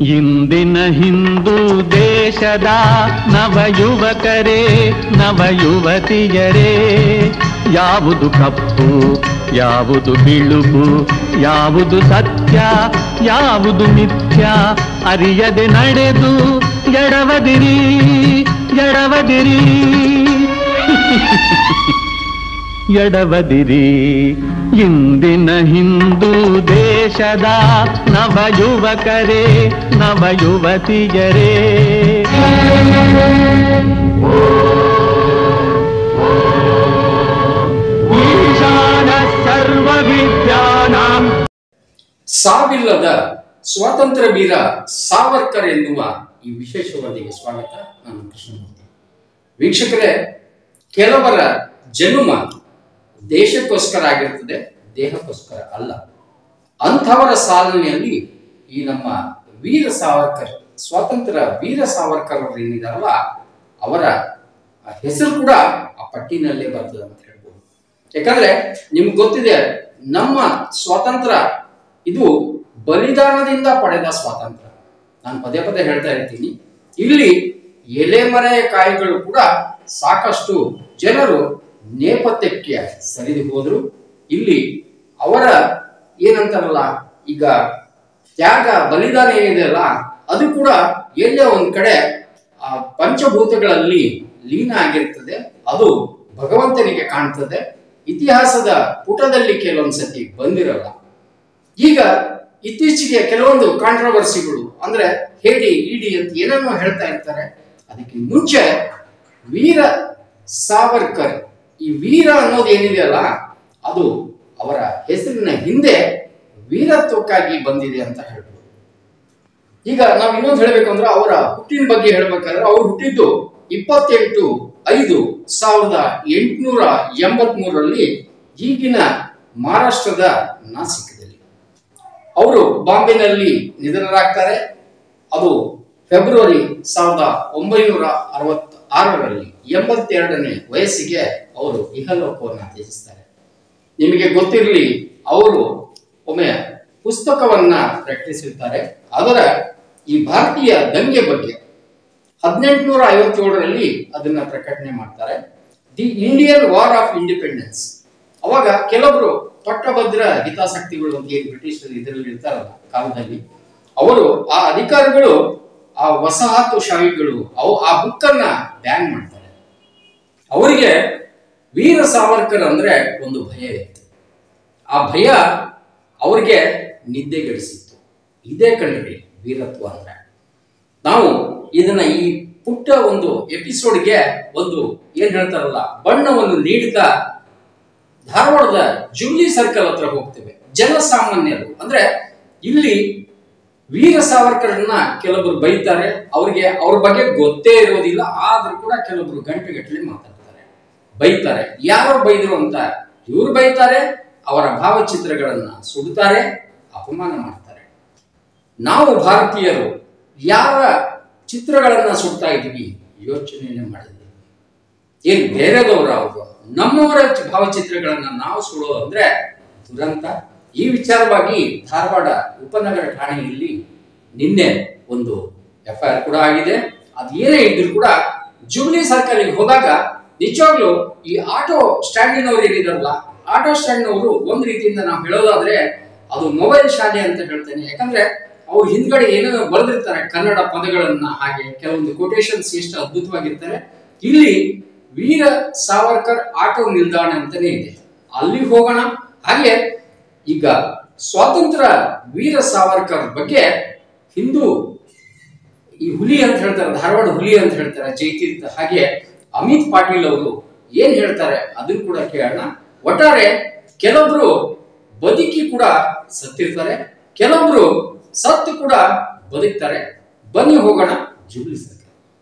ಇಂದಿನ ಹಿಂದೂ ದೇಶದ ನವಯುವಕರೇ ನವಯುವತಿಯರೇ ಯಾವುದು ಕಪ್ಪು ಯಾವುದು ಬಿಳುಪು ಯಾವುದು ಸತ್ಯ ಯಾವುದು ಮಿಥ್ಯ ಅರಿಯದೆ ನಡೆದು ಎಡವದಿರಿ ಎಡವದಿರಿ ಎಡವದಿರಿ ಇಂದಿನ ಹಿಂದೂ ದೇಶದ ನವಯುವಕರೇ ನವಯುವತಿಯರೇ ಈಶಾನ ಸರ್ವವಿದ್ಯಾನಾಂ ಸಾವಿಲ್ಲದ ಸ್ವಾತಂತ್ರ್ಯ ವೀರ ಸಾವರ್ಕರ್ ಎನ್ನುವ ಈ ವಿಶೇಷವಾದಿಗೆ ಸ್ವಾಗತ ನಾನು ಕೃಷ್ಣಮೂರ್ತಿ ವೀಕ್ಷಕರೇ ಕೆಲವರ ಜನ್ಮ ದೇಶಕ್ಕೋಸ್ಕರ ಆಗಿರ್ತದೆ ದೇಹಕ್ಕೋಸ್ಕರ ಅಲ್ಲ ಅಂಥವರ ಸಾಧನೆಯಲ್ಲಿ ಈ ನಮ್ಮ ವೀರ ಸಾವರ್ಕರ್ ಸ್ವಾತಂತ್ರ್ಯ ವೀರ ಸಾವರ್ಕರ್ ಅವರು ಏನಿದಾರಲ್ಲ ಅವರ ಹೆಸರು ಕೂಡ ಆ ಪಟ್ಟಿನಲ್ಲೇ ಬರ್ತದೆ ಅಂತ ಹೇಳ್ಬೋದು ಯಾಕಂದ್ರೆ ನಿಮ್ಗೆ ಗೊತ್ತಿದೆ ನಮ್ಮ ಸ್ವಾತಂತ್ರ್ಯ ಇದು ಬಲಿದಾನದಿಂದ ಪಡೆದ ಸ್ವಾತಂತ್ರ್ಯ ನಾನು ಪದೇ ಪದೇ ಹೇಳ್ತಾ ಇರ್ತೀನಿ ಇಲ್ಲಿ ಎಲೆಮರೆಯ ಕಾಯಿಗಳು ಕೂಡ ಸಾಕಷ್ಟು ಜನರು ನೇಪಥ್ಯಕ್ಕೆ ಸರಿದು ಹೋದ್ರು ಇಲ್ಲಿ ಅವರ ಏನಂತಾರಲ್ಲ ಈಗ ತ್ಯಾಗ ಬಲಿದಾನ ಏನಿದೆಯಲ್ಲ ಅದು ಕೂಡ ಎಲ್ಲೇ ಒಂದ್ ಕಡೆ ಆ ಪಂಚಭೂತಗಳಲ್ಲಿ ಲೀನ ಆಗಿರ್ತದೆ ಅದು ಭಗವಂತನಿಗೆ ಕಾಣ್ತದೆ ಇತಿಹಾಸದ ಪುಟದಲ್ಲಿ ಕೆಲವೊಂದ್ಸತಿ ಬಂದಿರಲ್ಲ ಈಗ ಇತ್ತೀಚೆಗೆ ಕೆಲವೊಂದು ಕಾಂಟ್ರವರ್ಸಿಗಳು ಅಂದ್ರೆ ಹೇಳಿ ಇಡಿ ಅಂತ ಏನನ್ನೋ ಹೇಳ್ತಾ ಇರ್ತಾರೆ ಅದಕ್ಕೆ ಮುಂಚೆ ವೀರ ಸಾವರ್ಕರ್ ಈ ವೀರ ಅನ್ನೋದು ಏನಿದೆಯಲ್ಲ ಅದು ಅವರ ಹೆಸರಿನ ಹಿಂದೆ ವೀರತ್ವಕ್ಕಾಗಿ ಬಂದಿದೆ ಅಂತ ಹೇಳ್ಬೋದು ಈಗ ನಾವು ಇನ್ನೊಂದು ಹೇಳ್ಬೇಕಂದ್ರೆ ಅವರ ಹುಟ್ಟಿನ ಬಗ್ಗೆ ಹೇಳ್ಬೇಕಾದ್ರೆ ಅವ್ರು ಹುಟ್ಟಿದ್ದು ಇಪ್ಪತ್ತೆಂಟು ಐದು ಸಾವಿರದ ಎಂಟುನೂರ ಎಂಬತ್ ಮೂರರಲ್ಲಿ ಈಗಿನ ಮಹಾರಾಷ್ಟ್ರದ ನಾಸಿಕದಲ್ಲಿ ಅವರು ಬಾಂಬೆನಲ್ಲಿ ನಿಧನರಾಗ್ತಾರೆ ಅದು ಫೆಬ್ರವರಿ ಸಾವಿರದ ಒಂಬೈನೂರ ಅರವತ್ತ ಆರರಲ್ಲಿ ಎಂಬತ್ತೆರಡನೇ ವಯಸ್ಸಿಗೆ ಅವರು ಇಹಲೋಕವನ್ನು ತ್ಯಜಿಸ್ತಾರೆ ನಿಮಗೆ ಗೊತ್ತಿರಲಿ ಅವರು ಒಮ್ಮೆ ಪುಸ್ತಕವನ್ನ ಪ್ರಕಟಿಸಿರ್ತಾರೆ ಅದರ ಈ ಭಾರತೀಯ ದಂಗೆ ಬಗ್ಗೆ ಹದಿನೆಂಟುನೂರ ಐವತ್ತೇಳರಲ್ಲಿ ಅದನ್ನ ಪ್ರಕಟಣೆ ಮಾಡ್ತಾರೆ the Indian war of independence ಅವಾಗ ಕೆಲವರು ಪಟ್ಟಭದ್ರ ಹಿತಾಸಕ್ತಿಗಳು ಅಂತ ಏನು ಬ್ರಿಟಿಷರು ಇದರಲ್ಲಿ ಇರ್ತಾರಲ್ಲ ಕಾಲದಲ್ಲಿ ಅವರು ಆ ಅಧಿಕಾರಿಗಳು ಆ ವಸಾಹತುಶಾಹಿಗಳು ಅವು ಆ ಬುಕ್ ಅನ್ನ ಬ್ಯಾನ್ ಮಾಡ್ತಾರೆ ಅವರಿಗೆ ವೀರ ಸಾವರ್ಕರ್ ಅಂದ್ರೆ ಒಂದು ಭಯ ಇತ್ತು ಆ ಭಯ ಅವ್ರಿಗೆ ನಿದ್ದೆಗೆಡಿಸಿತ್ತು ಇದೇ ಕಣ್ರಿ ವೀರತ್ವ ಅಂದ್ರೆ ನಾವು ಇದನ್ನ ಈ ಪುಟ್ಟ ಒಂದು ಎಪಿಸೋಡ್ಗೆ ಒಂದು ಏನ್ ಹೇಳ್ತಾರಲ್ಲ ಬಣ್ಣವನ್ನು ನೀಡುತ್ತಾ ಧಾರವಾಡದ ಜುಬ್ಲಿ ಸರ್ಕಲ್ ಹತ್ರ ಹೋಗ್ತೇವೆ ಜನಸಾಮಾನ್ಯರು ಅಂದ್ರೆ ಇಲ್ಲಿ ವೀರ ಸಾವರ್ಕರನ್ನ ಕೆಲವರು ಬೈತಾರೆ ಅವ್ರಿಗೆ ಅವ್ರ ಬಗ್ಗೆ ಗೊತ್ತೇ ಇರೋದಿಲ್ಲ ಆದ್ರೂ ಕೂಡ ಕೆಲವರು ಗಂಟೆಗಟ್ಟಲೆ ಮಾತಾಡ್ತಾರೆ ಬೈತಾರೆ ಯಾರು ಬೈದ್ರು ಅಂತ ಇವ್ರು ಬೈತಾರೆ ಅವರ ಭಾವಚಿತ್ರಗಳನ್ನ ಸುಡುತ್ತಾರೆ ಅಪಮಾನ ಮಾಡ್ತಾರೆ ನಾವು ಭಾರತೀಯರು ಯಾರ ಚಿತ್ರಗಳನ್ನ ಸುಡ್ತಾ ಇದ್ವಿ ಯೋಚನೆಯೇ ಮಾಡಿದ್ವಿ ಏನ್ ಬೇರೆದವರು ಅವರು ನಮ್ಮವರ ಚ- ಭಾವಚಿತ್ರಗಳನ್ನ ನಾವು ಸುಡೋದು ಅಂದ್ರೆ ದುರಂತ ಈ ವಿಚಾರವಾಗಿ ಧಾರವಾಡ ಉಪನಗರ ಠಾಣೆಯಲ್ಲಿ ನಿನ್ನೆ ಒಂದು ಎಫ್ ಐ ಆರ್ ಕೂಡ ಆಗಿದೆ ಅದು ಏನೇ ಇದ್ರು ಕೂಡ ಜುಬ್ಲಿ ಸರ್ಕಲ್ಗೆ ಹೋದಾಗ ನಿಜವಾಗ್ಲೂ ಈ ಆಟೋ ಸ್ಟ್ಯಾಂಡಿನವ್ರು ಏನಿದಾರಲ್ಲ ಆಟೋ ಸ್ಟ್ಯಾಂಡ್ನವರು ಒಂದ್ ರೀತಿಯಿಂದ ನಾವು ಹೇಳೋದಾದ್ರೆ ಅದು ಮೊಬೈಲ್ ಶಾಲೆ ಅಂತ ಹೇಳ್ತೇನೆ ಯಾಕಂದ್ರೆ ಅವ್ರು ಹಿಂದ್ಗಡೆ ಏನೇನೋ ಬರೆದಿರ್ತಾರೆ ಕನ್ನಡ ಪದಗಳನ್ನ ಹಾಗೆ ಕೆಲವೊಂದು ಕೊಟೇಶನ್ಸ್ ಎಷ್ಟು ಅದ್ಭುತವಾಗಿರ್ತಾರೆ ಇಲ್ಲಿ ವೀರ ಸಾವರ್ಕರ್ ಆಟೋ ನಿಲ್ದಾಣ ಅಂತಾನೆ ಇದೆ ಅಲ್ಲಿ ಹೋಗೋಣ ಹಾಗೆ ಈಗ ಸ್ವಾತಂತ್ರ್ಯ ವೀರ ಸಾವರ್ಕರ್ ಬಗ್ಗೆ ಹಿಂದೂ ಈ ಹುಲಿ ಅಂತ ಹೇಳ್ತಾರೆ ಧಾರವಾಡ ಹುಲಿ ಅಂತ ಹೇಳ್ತಾರೆ ಜೈತೀರ್ಥ ಹಾಗೆ ಅಮಿತ್ ಪಾಟೀಲ್ ಅವರು ಏನ್ ಹೇಳ್ತಾರೆ ಅದನ್ನು ಕೂಡ ಕೇಳೋಣ ಒಟ್ಟಾರೆ ಕೆಲವೊಬ್ರು ಬದುಕಿ ಕೂಡ ಸತ್ತಿರ್ತಾರೆ ಕೆಲವೊಬ್ರು ಸತ್ತು ಕೂಡ ಬದುಕ್ತಾರೆ ಬನ್ನಿ ಹೋಗೋಣ ಜುಬ್ಲಿ ಸರ್ಕಲ್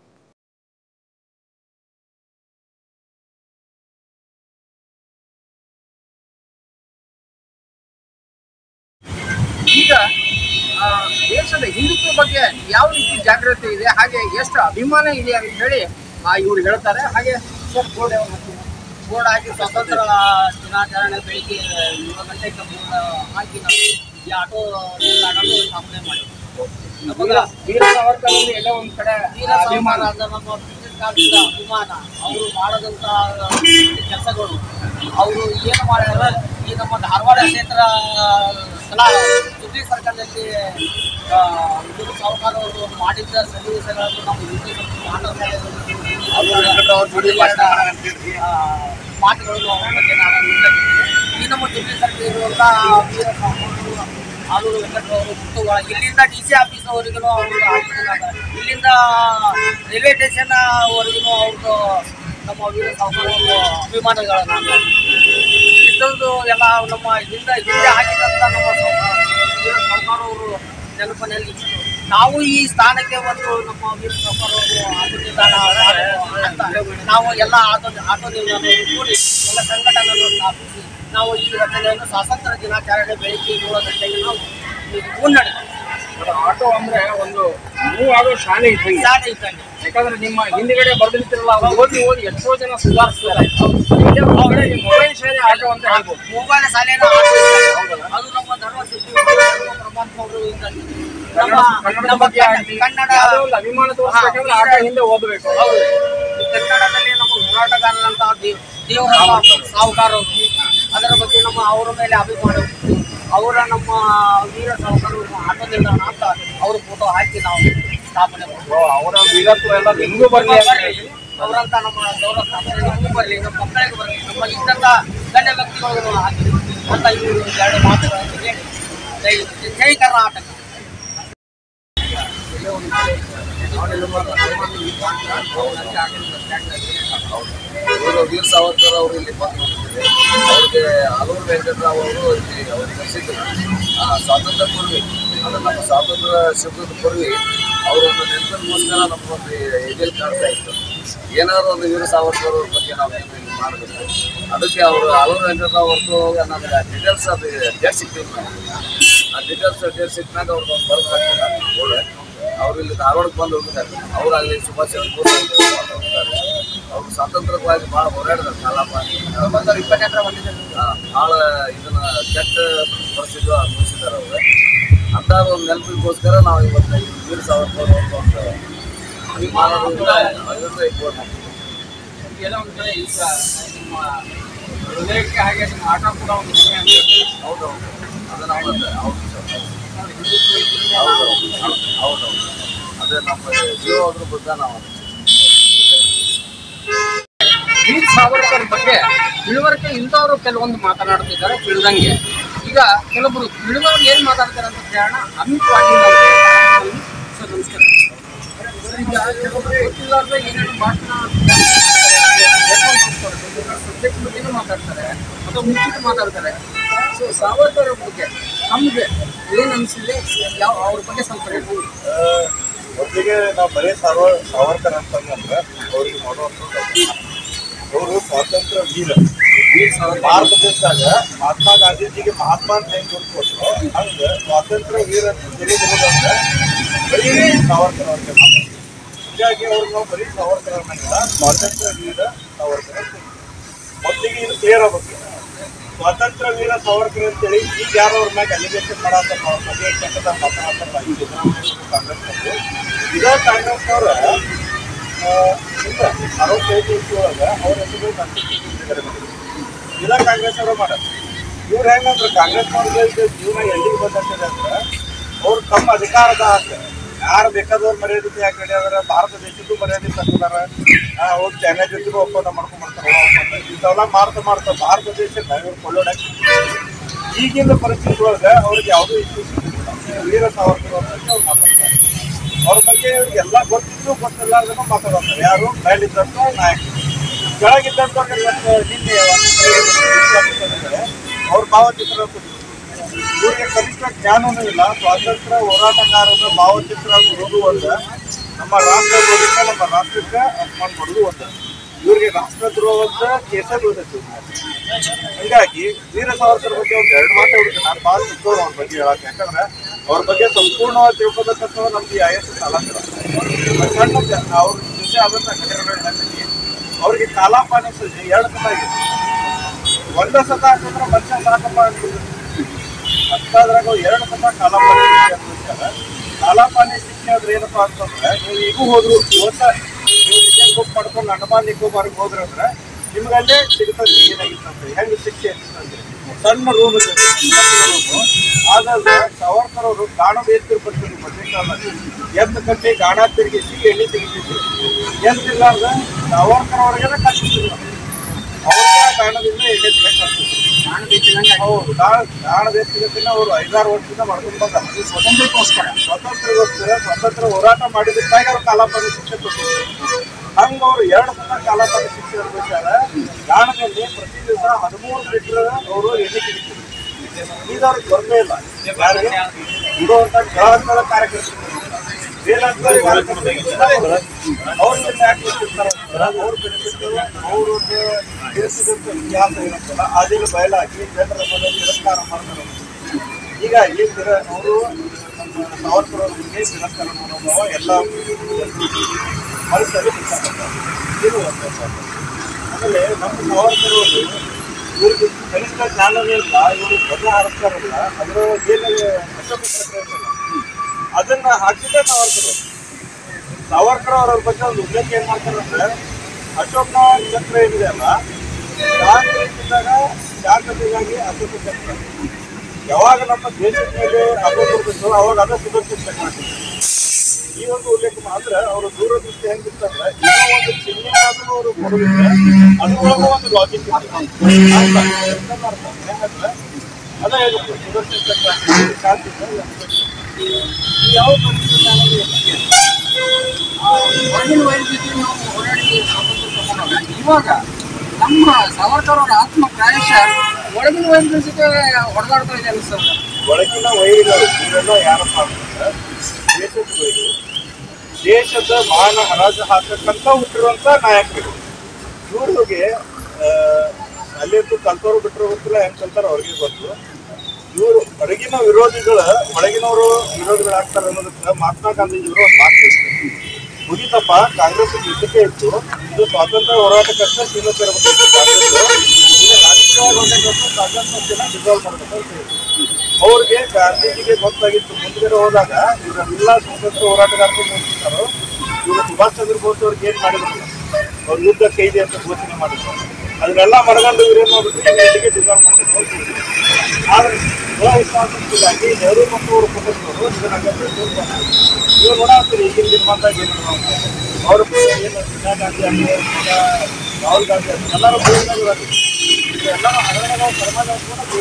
ಈಗ ಆ, ದೇಶದ ಹಿಂದುತ್ವ ಬಗ್ಗೆ ಯಾವ ರೀತಿ ಜಾಗೃತಿ ಇದೆ ಹಾಗೆ ಎಷ್ಟು ಅಭಿಮಾನ ಇದೆ ಅಂತ ಹೇಳಿ ಆ, ಇವ್ರು ಹೇಳ್ತಾರೆ ಹಾಗೆ ಸರ್ ಬೋರ್ಡ್ ಯಾವಾಗ ಹಾಕ್ತೀರಾ? ಬೋರ್ಡ್ ಹಾಕಿ ಸ್ವಾತಂತ್ರ್ಯ ದಿನಾಚರಣೆ ಬೆಳಿಗ್ಗೆ ಏಳು ಗಂಟೆಗೆ ಬೋರ್ಡ್ ಹಾಕಿ ನಾವು ಈ ಆಟೋ ನಿಲ್ದಾಣವನ್ನು ಸ್ಥಾಪನೆ ಮಾಡಿದ್ವಿ ನಮಗ ವೀರ ಸಾವರ್ಕರ್ ಅಂದ್ರೆ ಎಲ್ಲೋ ಒಂದ್ ಕಡೆ ವೀರ ಸನ್ಮಾನ ಅಂದ್ರೆ ನಮ್ಮ ಬ್ರಿಟಿಷ್ ಕಾಲದಿಂದ ಅಭಿಮಾನ ಅವರು ಮಾಡದಂತ ಕೆಲಸಗಳು ಅವರು ಏನು ಮಾಡ್ಯಾರ ಈ ನಮ್ಮ ಧಾರವಾಡ ಕ್ಷೇತ್ರ ಕಲಾ ಸುದ್ದಿ ಸರ್ಕಾರದಲ್ಲಿ ವೀರ ಸಾವರ್ಕರ್ ಅವರು ಮಾಡಿದ್ದ ಸನ್ನಿವೇಶಗಳನ್ನು ನಮ್ಮ ಹಿಂದೂ ಮಾತುಗಳನ್ನು ಅವರ ಬಗ್ಗೆ ನಾನು ಉಲ್ಲೇಖಿಸಿದೆ. ಈ ನಮ್ಮ ಸುದ್ದಿ ಸರ್ಕಾರ ಇರುವಂಥ ವೀರ ಸಾವರ್ಕರ್ ಆಲೂರು ವೆಂಕಟರಾವ್ ಅವರು ಮುತ್ತುಗಳ ಇಲ್ಲಿಂದ ಡಿ ಸಿ ಆಫೀಸ್ವರೆಗೂ ಅವರು ಆಗಿದ್ದಾರೆ ಇಲ್ಲಿಂದ ರೈಲ್ವೆ ಸ್ಟೇಷನ್ ವರೆಗೂ ಅವ್ರದ್ದು ನಮ್ಮ ವೀರ ಸಾವುಕಾರ ಅಭಿಮಾನಿಗಳನ್ನ ಇಷ್ಟೊಂದು ಎಲ್ಲ ನಮ್ಮ ಹಿಂದೆ ಹಿಂದೆ ಹಾಕಿದಂಥ ನಮ್ಮ ಸಾವ್ಕಾರ- ವೀರ ಸಾವುಕಾರ ಅವರು ನೆನಪಿನಲ್ಲಿ ಇತ್ತು. ನಾವು ಈ ಸ್ಥಾನಕ್ಕೆ ಒಂದು ನಮ್ಮ ವೀರ ಸಾವುಕಾರ ಅವರು ಆಟೋ ನಿಲ್ದಾಣ ಅಂತ ನಾವು ಎಲ್ಲ ಆಟೋ ಆಟೋ ನಿಲ್ದಾಣವನ್ನು ಕೂಡಿ ಎಲ್ಲ ಸಂಘಟನೆಗಳನ್ನು ಸ್ಥಾಪಿಸಿ ನಾವು ಈ ರಚನೆಯನ್ನು ಸ್ವಾತಂತ್ರ್ಯ ದಿನಾಚರಣೆ ಬೆಳಿಗ್ಗೆ ಏಳು ಗಂಟೆಗೆ ನಾವು ಮುನ್ನಡೆದು ಆಟೋ ಅಂದ್ರೆ ಒಂದು ಮೂವ್ ಆಗೋ ಶಾಲೆ ಇದ್ದಂಗೆ ಶಾಲೆ ಇದ್ದಂಗೆ ಯಾಕಂದ್ರೆ ನಿಮ್ಮ ಹಿಂದ್ಗಡೆ ಬರ್ದಿರ್ತಿರಲ್ಲ ಅವ್ರು ಓದಿ ಓದಿ ಎಷ್ಟೋ ಜನ ಸುಧಾರಿಸ್ತಾರೆ ಇಲ್ಲೇ ಒಳಗಡೆ ಈ ಮೊಬೈಲ್ ಶಾಲೆ ಆಟೋ ಅಂತ ಹೇಳ್ಬೋದು ಮೊಬೈಲ್ ಶಾಲೆನ ಆಟೋ ಇದ್ದಂಗೆ. ಅದು ನಮ್ಮ ಧರ್ಮ ಸಚಿವ ಪ್ರಮಾಣ ಅವರು ಇದ್ದಂಗೆ. ನಮ್ಮ ಕನ್ನಡದ ನಮ್ಮ ಬಗ್ಗೆ ಆಗ್ಲಿ ಕನ್ನಡ ಯಾವುದೋ ಒಂದು ಅಭಿಮಾನ ತೋರಿಸ್ಬೇಕಂದ್ರೆ ಆಟೋ ಹಿಂದೆ ಓದಬೇಕು ಹೌದು. ಈ ಕನ್ನಡದಲ್ಲಿ ನಮ್ಮ ಹೋರಾಟಗಾರರಂತ ದೇವ್- ದೇವರಪ್ಪ ಸಾವುಕಾರ ಅವರು ಅದರ ಬಗ್ಗೆ ನಮ್ಮ ಅವರ ಮೇಲೆ ಅಭಿಮಾನ ಇತ್ತು. ಅವರ ನಮ್ಮ ವೀರ ಸಾವುಕಾರ ಆಟೋ ನಿಲ್ದಾಣ ಅಂತ ಅವ್ರ ಫೋಟೋ ಹಾಕಿ ನಾವು ಸ್ಥಾಪನೆ ಮಾಡ್ತೀವಿ. ಅವರ ವೀರತ್ವ ಎಲ್ಲ ನಿಮಗೂ ಬರ್ಲಿ ಅಂತ ಬರ್ಲಿ. ಹೇಳಿ. ಅವರಂತ ನಮ್ಮ ಗೌರವ ಸ್ಥಾಪನೆ ನಮಗೂ ಬರಲಿ ನಮ್ಮ ಮಕ್ಕಳಿಗೆ ಬರಲಿ ನಮ್ಮ ಇದ್ದಂತ ಗಣ್ಯ ವ್ಯಕ್ತಿಗಳಿಗೂ ಹಾಕಿ ಅಂತ ಇವರು ಎರಡು ಮಾತುಗಳನ್ನು ಹೇಳಿ ಜೈ ಜೈ ಕರ್ನಾಟಕ ಇವರು ವೀರ್ ಸಾವರ್ಕರ್ ಅವರು ಇಲ್ಲಿ ಬಂದು ಅವ್ರಿಗೆ ಆಲೂರು ವೆಂಕಟರಾವ್ ಅವರು ಇಲ್ಲಿ ಅವ್ರಿಗೆ ಕರೆಸಿದ್ರು ಆ, ಸ್ವಾತಂತ್ರ್ಯ ಪೂರ್ವಿ ಅದು ನಮ್ಮ ಸ್ವಾತಂತ್ರ್ಯ ಶಬ್ದದ ಪೂರ್ವಿ ಅವರು ಒಂದು ನೆನಪಿಗೋಸ್ಕರ ನಮಗೊಂದು ಎದೆಯಲ್ಲಿ ಕಾಡ್ತಾ ಇತ್ತು ಏನಾದ್ರು ಒಂದು ವೀರ ಸಾವರ್ಕರ್ ಅವ್ರ ಬಗ್ಗೆ ನಾವು ಏನು ಇಲ್ಲಿ ಮಾಡಬೇಕು ಅದಕ್ಕೆ ಅವರು ಆಲೂರು ವೆಂಕಟರಾವ್ ಅವ್ರದ್ದು ನನಗೆ ಡೀಟೇಲ್ಸ್ ಅದು ಡೇಟ್ ಸಿಕ್ತಿಲ್ಲ ನನಗೆ. ಆ ಡೀಟೇಲ್ಸ್ ಡೇಟ್ ಸಿಕ್ಕಿದಾಗ ಅವ್ರದ್ದು ಒಂದು ಬರೆದು ಹಾಕ್ತೀನಿ ನಾನು ಬೋರ್ಡ್ ಅವ್ರು ಇಲ್ಲಿ ಧಾರವಾಡಕ್ಕೆ ಬಂದು ಹೋಗಿದ್ದಾರೆ ಅವ್ರು ಅಲ್ಲಿ ಸುಭಾಷ್ ಚಂದ್ರ ಬೋಸ್ ಅವ್ರು ಹೋಗಿದ್ದಾರೆ ಅವ್ರು ಸ್ವಾತಂತ್ರ್ಯವಾಗಿ ಭಾಳ ಹೋರಾಡಿದ್ರು ಕಾಲಪ್ಪ ಬಂದವ್ರು ಇಪ್ಪತ್ತೆಂಟರ ಬಂದಿದ್ದಾರೆ ಭಾಳ ಇದನ್ನ ಕೆಟ್ಟ ಪರಿಸ್ಥಿತಿ ಅನುಭವಿಸಿದ್ದಾರೆ ಅವರು ಅಂತ ಒಂದು ನೆನಪಿಗೋಸ್ಕರ ನಾವು ಇವತ್ತು ಈ ವೀರ ಸಾವರ್ಕರ್ ಅವ್ರದ್ದು ಒಂದು ಅಭಿಮಾನದಿಂದ ಐವತ್ತು ಇಪ್ಪತ್ತು ಮಾಡ್ತೀವಿ ಎಲ್ಲ ಒಂದ್ ಕಡೆ ಈಗ ನಿಮ್ಮ ಹೃದಯಕ್ಕೆ ಹಾಗೆ ನಿಮ್ಮ ಆಟ ಕೂಡ ಒಂದು ವಿಷಯ ಅಂತ ಹೇಳ್ತೀವಿ. ಹೌದು ಅದು ನಮ್ಮ ಹೌದು ಸರ್ ಹೌದು ಹೌದು ಅದೇ ನಮ್ಮ ಜೀವ ಅದ್ರ ಬಗ್ಗೆ ನಾವು ವೀರ್ ಸಾವರ್ಕರ್ ಬಗ್ಗೆ ತಿಳುವಳಿಕೆ ಇಲ್ದವರು ಕೆಲವೊಂದು ಮಾತನಾಡ್ತಿದ್ದಾರೆ ತಿಳಿದಂಗೆ ಈಗ ಕೆಲವೊಬ್ರು ತಿಳಿದವ್ರು ಏನ್ ಮಾತಾಡ್ತಾರೆ ಅಂತ ಕೇಳೋಣ ಅಮಿತವಾಗಿ ನಾವು ಕೇಳ್ತಾ ಇದ್ದೀವಿ. ಸರ್ ನಮಸ್ಕಾರ ಸರ್, ಈಗ ಕೆಲವೊಬ್ರು ಗೊತ್ತಿಲ್ಲಾರ್ದೆ ಏನೇನು ಭಾಷಣ ಸಬ್ಜೆಕ್ಟ್ ಬಗ್ಗೆನೂ ಮಾತಾಡ್ತಾರೆ ಅಥವಾ ಮುಚ್ಚಿಟ್ಟು ಮಾತಾಡ್ತಾರೆ ಸೊ ಸಾವರ್ಕರ್ ಅವ್ರ ಬಗ್ಗೆ ನಮ್ಗೆ ಏನ್ ಅನ್ಸಿದೆ ಯಾವ ಅವ್ರ ಬಗ್ಗೆ ಸ್ವಲ್ಪ ಹೇಳಿ ಮೊದಲಿಗೆ ನಾವು ಬರೀ ಸಾವ ಸಾವರ್ಕರ್ ಅಂತಂದ್ರೆ ಅವ್ರಿಗೆ ಮಾಡುವಂಥ ಅವರು ಸ್ವಾತಂತ್ರ್ಯ ವೀರ ಭಾರತ ದೇಶದಾಗ ಮಹಾತ್ಮ ಗಾಂಧೀಜಿಗೆ ಮಹಾತ್ಮ ಅಂತ ಹೆಂಗ್ ಗುರುತು ಕೊಟ್ಟರು ಹಂಗೆ ಸ್ವಾತಂತ್ರ್ಯ ವೀರ ಅಂತ ತಿಳಿದಿರೋದಂದ್ರೆ ಬರೀ ಸಾವರ್ಕರ್ ಅವ್ರಿಗೆ ಮಾತ್ರ. ಹೀಗಾಗಿ ಅವ್ರಿಗೆ ನಾವು ಬರೀ ಸಾವರ್ಕರ್ ಅನ್ನಂಗಿಲ್ಲ ಸ್ವಾತಂತ್ರ್ಯ ವೀರ ಸಾವರ್ಕರ್ ಅಂತ ಹೇಳ್ತೀವಿ. ಮೊದಲಿಗೆ ಇದು ಕ್ಲಿಯರ್ ಆಗ್ಬೇಕು ಸ್ವಾತಂತ್ರ್ಯ ವೀರ ಸಾವರ್ಕರ್ ಅಂತೇಳಿ ಈಗ ಯಾರು ಅವ್ರ ಮ್ಯಾಗ ಅಲಿಗೇಷನ್ ಮಾಡತ್ತಾರ ಅವ್ರ ಬಗ್ಗೆ ಕೆಟ್ಟದಾಗ ಮಾತನಾಡ್ತಾರಲ್ಲ ಈ ಸಿದ್ದರಾಮಯ್ಯ ಕಾಂಗ್ರೆಸ್ನವರು ಇದೇ ಕಾಂಗ್ರೆಸ್ನವ್ರ ಅರವತ್ತೈದು ವರ್ಷ ಒಳಗೆ ಅವ್ರ ಹೆಸರು ಕಾನ್ಸ್ಟಿಟ್ಯೂಷನ್ ಬಿಡುಗಡೆ ಮಾಡಿದ್ರು ಇದೇ ಕಾಂಗ್ರೆಸ್ನವರು ಮಾಡ್ಯಾರ ಇವ್ರು ಹೆಂಗಂದ್ರೆ ಕಾಂಗ್ರೆಸ್ನವ್ರಿಗೆ ಇದು ಜೀವನ ಎಲ್ಲಿಗೆ ಬಂದಂತಿದೆ ಅಂದ್ರೆ ಅವ್ರು ತಮ್ಮ ಅಧಿಕಾರದ ಆಸೆ ಯಾರು ಬೇಕಾದವ್ರು ಮರ್ಯಾದೆ ಯಾಕೆ ನಡೆಯೋದ್ರ ಭಾರತ ದೇಶದ್ದು ಮರ್ಯಾದೆ ತಗೊಂಡಾರ ಹೋಗಿ ಚೈನಾ ಜೊತೆಗೂ ಒಪ್ಪಂದ ಮಾಡ್ಕೊಂಡ್ ಬರ್ತಾರೆ ಒಪ್ಪಂದ ಇಂಥವೆಲ್ಲ ಮಾಡ್ತಾ ಮಾಡ್ತಾ ಭಾರತ ದೇಶನ ಇವ್ರು ಕೊಳ್ಳೋಡಕ್ಕೆ ಈಗಿನ ಪರಿಸ್ಥಿತಿ ಒಳಗೆ ಅವ್ರಿಗೆ ಯಾವುದೂ ಇಶ್ಯೂ ಸಿಗ್ತಿಲ್ಲ ವೀರ ಸಾವರ್ಕರ್ ಅವ್ರ ಬಗ್ಗೆ ಅವ್ರು ಮಾತಾಡ್ತಾರೆ ಅವ್ರ ಬಗ್ಗೆ ಇವ್ರಿಗೆ ಎಲ್ಲ ಗೊತ್ತಿದ್ದು ಗೊತ್ತಿಲ್ಲಾರ್ದನ್ನು ಮಾತಾಡ್ತಾರೆ ಯಾರು ಮೇಲಿದ್ದಂಥ ನಾಯಕರು ಕೆಳಗಿದ್ದಂಥವ್ರಿಗೆ ಇವತ್ತು ನಿನ್ನೆ ಒಂದು ವಿಶ್ವಾಸಿಸಿದ್ರೆ ಅವ್ರ ಭಾವಚಿತ್ರ ಕೊಟ್ಟಿದ್ರು. ಇವ್ರಿಗೆ ಕನಿಷ್ಠ ಜ್ಞಾನವೂ ಇಲ್ಲ ಸ್ವಾತಂತ್ರ್ಯ ಹೋರಾಟಗಾರರ ಭಾವಚಿತ್ರ ಕೊಡೋದು ಒಂದು ನಮ್ಮ ರಾಷ್ಟ್ರಧ್ವಜಕ್ಕೆ ನಮ್ಮ ರಾಷ್ಟ್ರಕ್ಕೆ ಅಪಮಾನ ಮಾಡೋದು ಒಂದು ಇವ್ರಿಗೆ ರಾಷ್ಟ್ರದ್ರೋಹ ಅಂತ ಕೇಸ ಬೀಳ್ತೈತಿ ಇವ್ರ ಮೇಲೆ. ಹೀಗಾಗಿ ವೀರ ಸಾವರ್ಕರ್ ಬಗ್ಗೆ ಒಂದು ಎರಡು ಮಾತು ಹೇಳ್ತೀನಿ ನಾನು ಭಾಳ ಚಿಕ್ಕವ್ರು ಅವ್ರ ಬಗ್ಗೆ ಹೇಳಕ್ಕೆ ಯಾಕಂದ್ರೆ ಅವ್ರ ಬಗ್ಗೆ ಸಂಪೂರ್ಣವಾಗಿ ತಿಳ್ಕೊಬೇಕಂತ ನಮ್ಗೆ ಈ ಆಯಸ್ಸು ಸಾಲಂತರ ಸಣ್ಣ ಜ- ಅವ್ರ ಜೊತೆ ಆದಂಥ ಘಟನೆಗಳನ್ನ ಅವ್ರಿಗೆ ಕಾಲಾಪಾನಿ ಸಜಿ ಎರಡು ಸಲ ಆಗಿದೆ ಒಂದ ಸತ ಹಾಕಿದ್ರೆ ಮನುಷ್ಯ ಸಾಕಪ್ಪ ಅಂತಿದ್ರು ಅಂತಾದ್ರಾಗ ಅವ್ರು ಎರಡು ಸತ ಕಾಲಾಪಾನಿ ಅನುಭವಿಸ್ಯಾರ ಕಾಲಾಪಾನಿ ಶಿಕ್ಷೆ ಅಂದ್ರೆ ಏನಪ್ಪಾ ಅಂತಂದ್ರೆ ನೀವು ಈಗೂ ಹೋದ್ರು ಇವತ್ತ ನೀವು ಟಿಕೆಟ್ ಬುಕ್ ಮಾಡ್ಕೊಂಡು ಅಂಡಮಾನ್ ನಿಕೋಬಾರ್ಗೆ ಹೋದ್ರೆ ಅಂದ್ರೆ ನಿಮ್ಗೆ ಅಲ್ಲೇ ಸಿಗ್ತದೆ ಏನಾಗಿತ್ತಂದ್ರೆ ಹೆಂಗ್ ಶಿಕ್ಷೆ ಇರ್ತಂದ್ರೆ ಸಣ್ಣ ರೂಮ್ ಆದಾಗ ಸಾವರ್ಕರ್ ಅವರು ಗಾಣ ಬೇರ್ತಿರ್ಬಿಡ್ತಾರೆ ಮಧ್ಯ ಕಾಲ ಎತ್ತ ಕಟ್ಟಿ ಗಾಣ ತಿರುಗಿಸಿ ಎಣ್ಣೆ ತೆಗಿತಿದ್ರು ಎತ್ತಿಲ್ಲ ಅಂದ್ರೆ ಸಾವರ್ಕರ್ ಅವ್ರಿಗೆ ಕಟ್ಟಿದ್ರು ಅವ್ರಿಗೆ ಆ ಗಾಣದಿಂದ ಎಣ್ಣೆ ತೆಗಿಯಾಕ್ತಿದ್ರು ಹೌದು ಗಾಣ ಗಾಣ ಬೇರ್ತಿಗತ್ತಿನ ಅವರು ಐದಾರು ವರ್ಷದಿಂದ ಮಾಡ್ಕೊಂಡು ಬಂದ ಸ್ವಾತಂತ್ರ್ಯಕ್ಕೋಸ್ಕರ ಸ್ವಾತಂತ್ರ್ಯಕ್ಕೋಸ್ಕರ ಸ್ವಾತಂತ್ರ್ಯ ಹೋರಾಟ ಮಾಡಿದ್ದಕ್ಕಾಗಿ ಅವ್ರು ಕಾಲಾಪಾನಿ ಶಿಕ್ಷೆ ಕೊಟ್ಟಿದ್ರು ಹಂಗ ಅವ್ರು ಎರಡು ಸಲ ಕಾಲಾಪಾನಿ ಶಿಕ್ಷೆ ಅನುಭವಿಸ್ಯಾರ ಗಾಣದಲ್ಲಿ ಪ್ರತಿ ದಿವಸ ಹದಿಮೂರು ಲೀಟರ್ ಅವರು ಎಣ್ಣೆ ತೆಗಿತಿದ್ರು ಈಗ ಅವ್ರಿಗೆ ತೊಂದರೆ ಇಲ್ಲ ಯಾರಿಗೆ ಇರುವಂತ ಕೆಳಹಂತದ ಕಾರ್ಯಕರ್ತರು ಮೇಲಂತದ ಕಾರ್ಯಕರ್ತರು ಅವ್ರಿಗೆ ಯಾಕೆ ಗೊತ್ತಿರ್ತಾರೆ ಅಂದ್ರೆ ಅವ್ರ ಬೆನಿಫಿಟ್ ಅವರು ತಿಳಿಸಿದಂತ ಇತಿಹಾಸ ಇರುತ್ತಲ್ಲ ಅದನ್ನು ಬಯಲಾಗಿ ಜನರ ಮೇಲೆ ತಿರಸ್ಕಾರ ಮಾಡ್ತಾರೆ ಹೀಗಾಗಿ ತಿರ ಅವರು ನಮ್ಮ ಸಾವರ್ಕರ್ ಅವರಿಗೆ ತಿರಸ್ಕಾರ ಮನೋಭಾವ ಎಲ್ಲ ಮನಸ್ಸಲ್ಲಿ ಬಿಟ್ಟಾಕತ್ತಾರೆ. ಇದು ಒಂದು ವಿಚಾರ. ಆಮೇಲೆ ನಮ್ಮ ಸಾವರ್ಕರ್ ಅವರು ಇವ್ರಿಗೆ ಕನಿಷ್ಠ ಜ್ಞಾನವೇ ಇಲ್ಲ ಇವರು ಬದಲ ಹಾರಿಸ್ತಾರಲ್ಲ ಅದರ ಏನು ಅಶೋಕ ಚಕ್ರ ಇರ್ತಲ್ಲ, ಅದನ್ನ ಹಾಕಿದ್ದೆ ಸಾವರ್ಕರ್ ಅವರು. ಸಾವರ್ಕರ್ ಅವರ ಬಗ್ಗೆ ಒಂದು ಉಲ್ಲೇಖ ಏನ್ ಮಾಡ್ತಾರಂದ್ರೆ ಅಶೋಕ ಚಕ್ರ ಏನಿದೆ ಅಲ್ಲ ಇದ್ದಾಗ ಜಾಗೃತಿಗಾಗಿ ಅಶೋಕ ಚಕ್ರ ಯಾವಾಗ ನಮ್ಮ ದೇಶದ ಮೇಲೆ ಹಬ್ಬ ಬರ್ತಿತ್ತು ಅವಾಗ ಅದ ಸುದರ್ಶನ ಚಕ್ರ ಹಾಕಿದ್ರು. ಈ ಒಂದು ಉಲ್ಲೇಖ ಮಾತ್ರ ಅವರ ದೂರದೃಷ್ಟಿ ಹೆಂಗಿತ್ತಂದ್ರೆ ಏನೋ ಒಂದು ಚಿಹ್ನೆ ಆದ್ರೂ ಅವರು ಕೊಡೋದಿಲ್ಲ ಅದ್ರೊಳಗೂ ಒಂದು ಲಾಜಿಕ್ ಅದ ಹೇಳುತ್ತೆ ಸುದರ್ಶನ ಚಕ್ರ ಹಾಕಿದ್ರು, ಶಾಂತಿ ಈ ಯಾವ ಪರಿಸ್ಥಿತಿ ಇಲ್ಲ ಹೊರಗಿನ ವೈರ್ ಜೊತೆ ನಾವು ಹೋರಾಡಿ ಸ್ವಾತಂತ್ರ್ಯ ತಗೊಂಡಾಗ ಇವಾಗ ನಮ್ಮ ಸಾವರ್ಕರ್ ಅವರ ಆತ್ಮ ಪ್ರಾಯಶಃ ಒಳಗಿನ ವೈರ್ ಜೊತೆ ಹೊಡೆದಾಡ್ತಾ ಇದೆ ಅನಿಸ್ತದೆ ಒಳಗಿನ ವೈರಿಗಳು ಇವೆಲ್ಲ ಯಾರಪ್ಪ ಅಂತಂದ್ರೆ ದೇಶದ ವೈರಿಗಳು ದೇಶದ ಮಾನ ಹರಾಜು ಹಾಕಕ್ಕಂತ ಹುಟ್ಟಿರುವಂತ ನಾಯಕರು ಇವ್ರಿಗೆ ಅಲ್ಲಿಂದ ಕಲ್ತವ್ರು ಬಿಟ್ಟರು ಗೊತ್ತಿಲ್ಲ ಹೆಂಗ್ ಕಲ್ತಾರ ಅವ್ರಿಗೆ ಗೊತ್ತು ಇವರು ಹೊರಗಿನ ವಿರೋಧಿಗಳ ಒಳಗಿನವರು ವಿರೋಧಿಗಳಾಗ್ತಾರೆ ಅನ್ನೋದಕ್ಕೆ ಮಹಾತ್ಮ ಗಾಂಧೀಜಿಯವರು ಒಂದು ಮಾತು ಹೇಳ್ತಾರೆ ಮುಗಿತಪ್ಪ ಕಾಂಗ್ರೆಸ್ ಯುದ್ಧಕ್ಕೆ ಇತ್ತು ಇದು ಸ್ವಾತಂತ್ರ್ಯ ಹೋರಾಟಕ್ಕಷ್ಟೇ ಸೀಮಿತ ಇರಬೇಕು ಕಾಂಗ್ರೆಸ್ ಇದು ರಾಜಕೀಯವಾಗಿ ಹೋಗ್ಬೇಕಂತ ಕಾಂಗ್ರೆಸ್ ಪಕ್ಷನ ಡಿಸಾಲ್ವ್ ಮಾಡಬೇಕು ಅಂತ ಹೇಳಿದ್ರು ಅವ್ರಿಗೆ ಗಾಂಧೀಜಿಗೆ ಗೊತ್ತಾಗಿತ್ತು ಮುಂದೆ ಹೋದಾಗ ಇವರೆಲ್ಲ ಸ್ವಾತಂತ್ರ್ಯ ಹೋರಾಟಗಾರರು ಮುಂದಿರ್ತಾರೋ ಇವರು ಸುಭಾಷ್ ಚಂದ್ರ ಬೋಸ್ ಅವ್ರಿಗೆ ಏನ್ ಮಾಡಿದ್ರು ಅವ್ರು ಯುದ್ಧ ಕೈದಿ ಅಂತ ಘೋಷಣೆ ಮಾಡಿದ್ರು ಅದನ್ನೆಲ್ಲ ಮಡಗಂಡು ಇವ್ರು ಏನ್ ಮಾಡ್ಬಿಟ್ರು ಇಲ್ಲಿಗೆ ಡಿಸಾಲ್ವ್ ಮಾಡಬೇಕು ಅಂತ ಹೇಳಿದ್ರು. ಆದ್ರೆ ಸ್ವಹಿತಾಸಕ್ತಿಗಾಗಿ ನೆಹರು ಮತ್ತು ಅವ್ರ ಕುಟುಂಬದವರು ಇದನ್ನ ಇವ್ರು ನೋಡಾಡ್ತೀರಿ ಈಗಿನ ದಿನಮಾನದಾಗ ಏನು ಅವ್ರ ಏನು ಸೋನಿಯಾ ಗಾಂಧಿ ಆಗಲಿ ಇಲ್ಲ ರಾಹುಲ್ ಗಾಂಧಿ ಆಗಲಿ ಎಲ್ಲರೂ ಬೋರ್ಡ್ನಾಗ ಇರೋದು ಎಲ್ಲರೂ ಹಗರಣಗಳ ಸಮಾಜ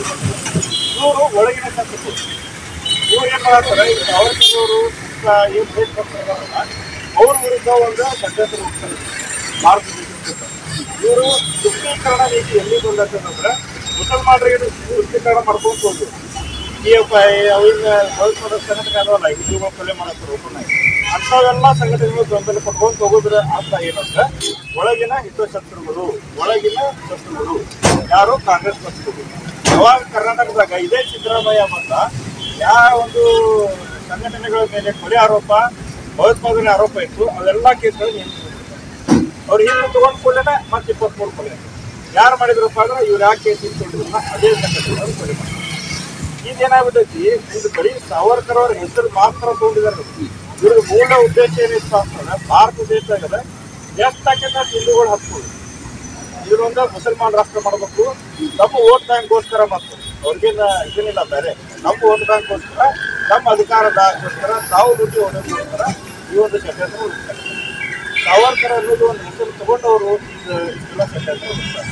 ಇವರು ಒಳಗಿನ ಶತ್ರು ಇವ್ರು ಏನ್ ಮಾಡ್ತಾರೆ ಈಗ ಸಾವರ್ಕರ್ ಏನ್ ಭೇಟಿ ಕೊಡ್ತಾರಲ್ಲ ಅವ್ರ ವಿರುದ್ಧ ಒಂದು ಷಡ್ಯಂತ್ರ ಮಾಡ್ತಾರೆ ಭಾರತ ದೇಶದ ಇವರು ತುಷ್ಟೀಕರಣ ನೀತಿ ಎಲ್ಲಿ ಬಂದಂತಂದ್ರೆ ಮುಸಲ್ಮಾನರಿಗೆ ತುಷ್ಟೀಕರಣ ಮಾಡ್ಕೊಂಡು ಹೋದ್ರು ಈ ಅವಿನ ಭಯೋತ್ಪಾದಕ ಸಂಘಟನೆ ಅದವಲ್ಲ ಹಿಂದೂಗಳ ಕೊಲೆ ಮಾಡಕ್ಕೆ ಓಪನ್ ಆಗಿ ಅಂಥವೆಲ್ಲ ಸಂಘಟನೆಗಳು ಬೆಂಬಲ ಕೊಟ್ಕೊಂಡು ಹೋಗೋದ್ರ ಅರ್ಥ ಏನಂದ್ರೆ ಒಳಗಿನ ಹಿತಶತ್ರುಗಳು ಒಳಗಿನ ಶತ್ರುಗಳು ಯಾರು ಕಾಂಗ್ರೆಸ್ ಪಕ್ಷಗಳು ಯಾವಾಗ ಕರ್ನಾಟಕದಾಗ ಇದೇ ಸಿದ್ದರಾಮಯ್ಯ ಬಂದ ಯಾವ ಒಂದು ಸಂಘಟನೆಗಳ ಮೇಲೆ ಕೊಲೆ ಆರೋಪ ಭಯೋತ್ಪಾದನೆ ಆರೋಪ ಇತ್ತು ಅವೆಲ್ಲ ಕೇಸ್ಗಳು ನಿಂತು ಅವ್ರು ಹಿಂದೆ ತಗೊಂಡ್ ಕೂಡಲೇ ಮತ್ತೆ ಇಪ್ಪತ್ಮೂರು ಕೊಲೆ ಯಾರು ಮಾಡಿದ್ರಪ್ಪ ಅಂದ್ರೆ ಇವ್ರು ಯಾಕೆ ಕೇಸ್ ಇಟ್ಕೊಂಡಿದ್ರಲ್ಲ ಅದೇ ಸಂಘಟನೆಗಳು ಕೊಲೆ ಮಾಡಿದ್ರು ಇದೇನಾಗ್ಬಿಟ್ಟೈತಿ ಇದು ಬರೀ ಸಾವರ್ಕರ್ ಅವ್ರ ಹೆಸರು ಮಾತ್ರ ತಗೊಂಡಿದ್ದಾರೆ ಇವ್ರ ಮೂಲ ಉದ್ದೇಶ ಏನಿತ್ತು ಅಂತಂದ್ರೆ ಭಾರತ ದೇಶದಾಗ ಎಷ್ಟಾಕೆಂತ ಹಿಂದೂಗಳು ಹತ್ಕೊಂಡು ಇದ್ರೊಂದ ಮುಸಲ್ಮಾನ್ ರಾಷ್ಟ್ರ ಮಾಡಬೇಕು ನಮ್ಮ ವೋಟ್ ಬ್ಯಾಂಕ್ಗೋಸ್ಕರ ಮತ್ತು ಅವ್ರಿಗೇನ ಇದನ್ನಿಲ್ಲ ಬೇರೆ ನಮ್ಮ ವೋಟ್ ಬ್ಯಾಂಕ್ಗೋಸ್ಕರ ನಮ್ಮ ಅಧಿಕಾರದಾಗೋಸ್ಕರ ತಾವು ದುಡ್ಡು ಹೊಡೋದಕ್ಕೋಸ್ಕರ ಈ ಒಂದು ಷಡ್ಯಂತ್ರ ಹುಡುಕ್ತಾರೆ ಸಾವರ್ಕರ್ ಅನ್ನೋದು ಒಂದು ಹೆಸರು ತಗೊಂಡವರು ಈಗ ಇಷ್ಟೆಲ್ಲ ಷಡ್ಯಂತ್ರ ಹುಡುಕ್ತಾರೆ